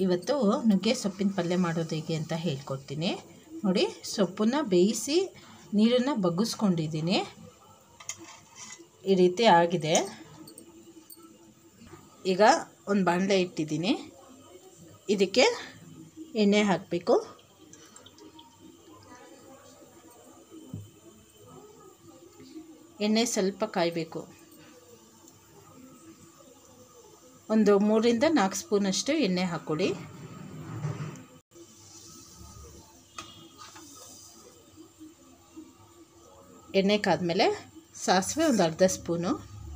ಇವತ್ತು ನುಗ್ಗೆ ಸೊಪ್ಪಿನ ಪಲ್ಯ ಮಾಡೋದು ಹೇಗೆ ಅಂತ ಹೇಳ್ಕೊಡ್ತೀನಿ ನೋಡಿ ಸೊಪ್ಪನ್ನು ಬೇಯಿಸಿ ನೀರನ್ನು ಬಗ್ಗಿಸ್ಕೊಂಡಿದ್ದೀನಿ ಈ ರೀತಿ ಆಗಿದೆ ಈಗ ಒಂದು ಬಾಣಲೆ ಇಟ್ಟಿದ್ದೀನಿ ಇದಕ್ಕೆ ಎಣ್ಣೆ ಹಾಕಬೇಕು ಎಣ್ಣೆ ಸ್ವಲ್ಪ ಕಾಯಬೇಕು ಒಂದು ಮೂರಿಂದ ನಾಲ್ಕು ಸ್ಪೂನಷ್ಟು ಎಣ್ಣೆ ಹಾಕ್ಕೊಡಿ ಎಣ್ಣೆ ಕಾದ್ಮೇಲೆ ಸಾಸಿವೆ ಒಂದು ಅರ್ಧ ಸ್ಪೂನು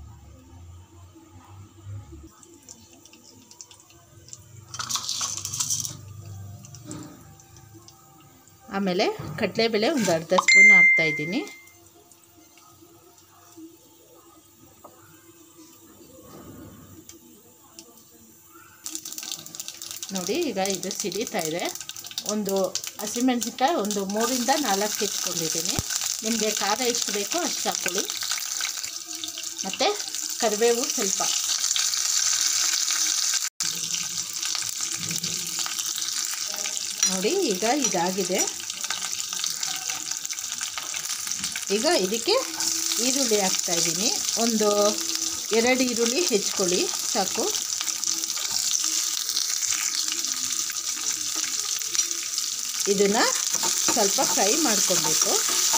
ಆಮೇಲೆ ಕಡಲೆಬೇಳೆ ಒಂದು ಅರ್ಧ ಸ್ಪೂನ್ ಹಾಕ್ತಾಯಿದ್ದೀನಿ ನೋಡಿ ಈಗ ಇದು ಸಿಡಿತಾ ಇದೆ ಒಂದು ಹಸಿಮೆಣಸಿನ್ಕಾಯಿ ಒಂದು ಮೂರಿಂದ ನಾಲ್ಕು ಇಟ್ಕೊಂಡಿದ್ದೀನಿ ನಿಮಗೆ ಖಾರ ಎಷ್ಟು ಬೇಕೋ ಅಷ್ಟು ಹಾಕ್ಕೊಳ್ಳಿ ಮತ್ತು ಕರಿಬೇವು ಸ್ವಲ್ಪ ನೋಡಿ ಈಗ ಇದಾಗಿದೆ ಈಗ ಇದಕ್ಕೆ ಈರುಳ್ಳಿ ಹಾಕ್ತಾಯಿದ್ದೀನಿ ಒಂದು ಎರಡು ಈರುಳ್ಳಿ ಹೆಚ್ಕೊಳ್ಳಿ ಸಾಕು ಇದನ್ನು ಸ್ವಲ್ಪ ಫ್ರೈ ಮಾಡ್ಕೊಬೇಕು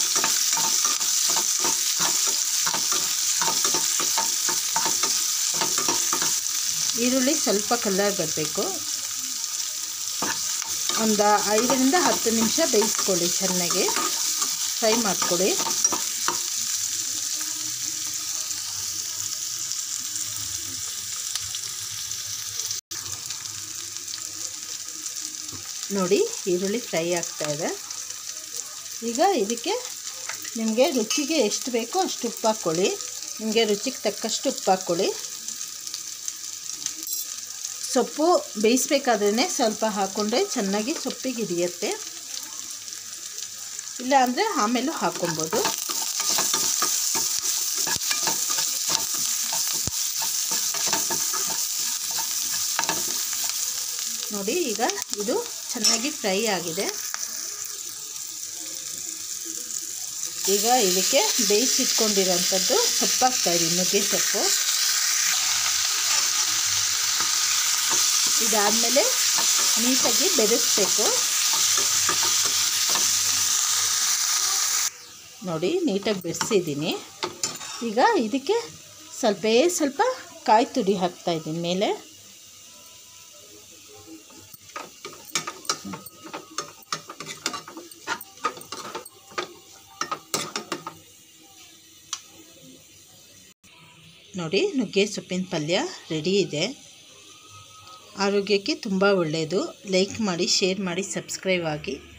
ಈರುಳ್ಳಿ ಸ್ವಲ್ಪ ಕಲರ್ ಬರಬೇಕು ಒಂದು ಐದರಿಂದ ಹತ್ತು ನಿಮಿಷ ಬೇಯಿಸ್ಕೊಳ್ಳಿ ಚೆನ್ನಾಗಿ ಫ್ರೈ ಮಾಡ್ಕೊಳ್ಳಿ ನೋಡಿ ಈರುಳ್ಳಿ ಫ್ರೈ ಆಗ್ತಾಯಿದೆ ಈಗ ಇದಕ್ಕೆ ನಿಮಗೆ ರುಚಿಗೆ ಎಷ್ಟು ಬೇಕೋ ಅಷ್ಟು ಉಪ್ಪು ಹಾಕ್ಕೊಳ್ಳಿ ನಿಮಗೆ ರುಚಿಗೆ ತಕ್ಕಷ್ಟು ಉಪ್ಪು ಹಾಕ್ಕೊಳ್ಳಿ ಸೊಪ್ಪು ಬೇಯಿಸ್ಬೇಕಾದ್ರೇ ಸ್ವಲ್ಪ ಹಾಕ್ಕೊಂಡ್ರೆ ಚೆನ್ನಾಗಿ ಸೊಪ್ಪಿಗೆ ಹಿಡಿಯುತ್ತೆ ಇಲ್ಲ ಅಂದರೆ ಆಮೇಲೂ ಹಾಕ್ಕೊಬೋದು ನೋಡಿ ಈಗ ಇದು ಚೆನ್ನಾಗಿ ಫ್ರೈ ಆಗಿದೆ ಈಗ ಇದಕ್ಕೆ ಬೇಯಿಸಿಟ್ಕೊಂಡಿರೋಂಥದ್ದು ಸೊಪ್ಪು ಹಾಕ್ತಾಯಿದ್ದೀನಿ ನುಗ್ಗೆ ಸೊಪ್ಪು ಇದಾದಮೇಲೆ ನೀಟಾಗಿ ಬೆರೆಸ್ಬೇಕು ನೋಡಿ ನೀಟಾಗಿ ಬೆರೆಸಿದ್ದೀನಿ ಈಗ ಇದಕ್ಕೆ ಸ್ವಲ್ಪೇ ಸ್ವಲ್ಪ ಕಾಯಿ ತುರಿ ಹಾಕ್ತಾಯಿದ್ದೀನಿ ಮೇಲೆ ನೋಡಿ ನುಗ್ಗೆ ಸೊಪ್ಪಿನ ಪಲ್ಯ ರೆಡಿ ಇದೆ ಆರೋಗ್ಯಕ್ಕೆ ತುಂಬ ಒಳ್ಳೆಯದು ಲೈಕ್ ಮಾಡಿ ಶೇರ್ ಮಾಡಿ ಸಬ್ಸ್ಕ್ರೈಬ್ ಆಗಿ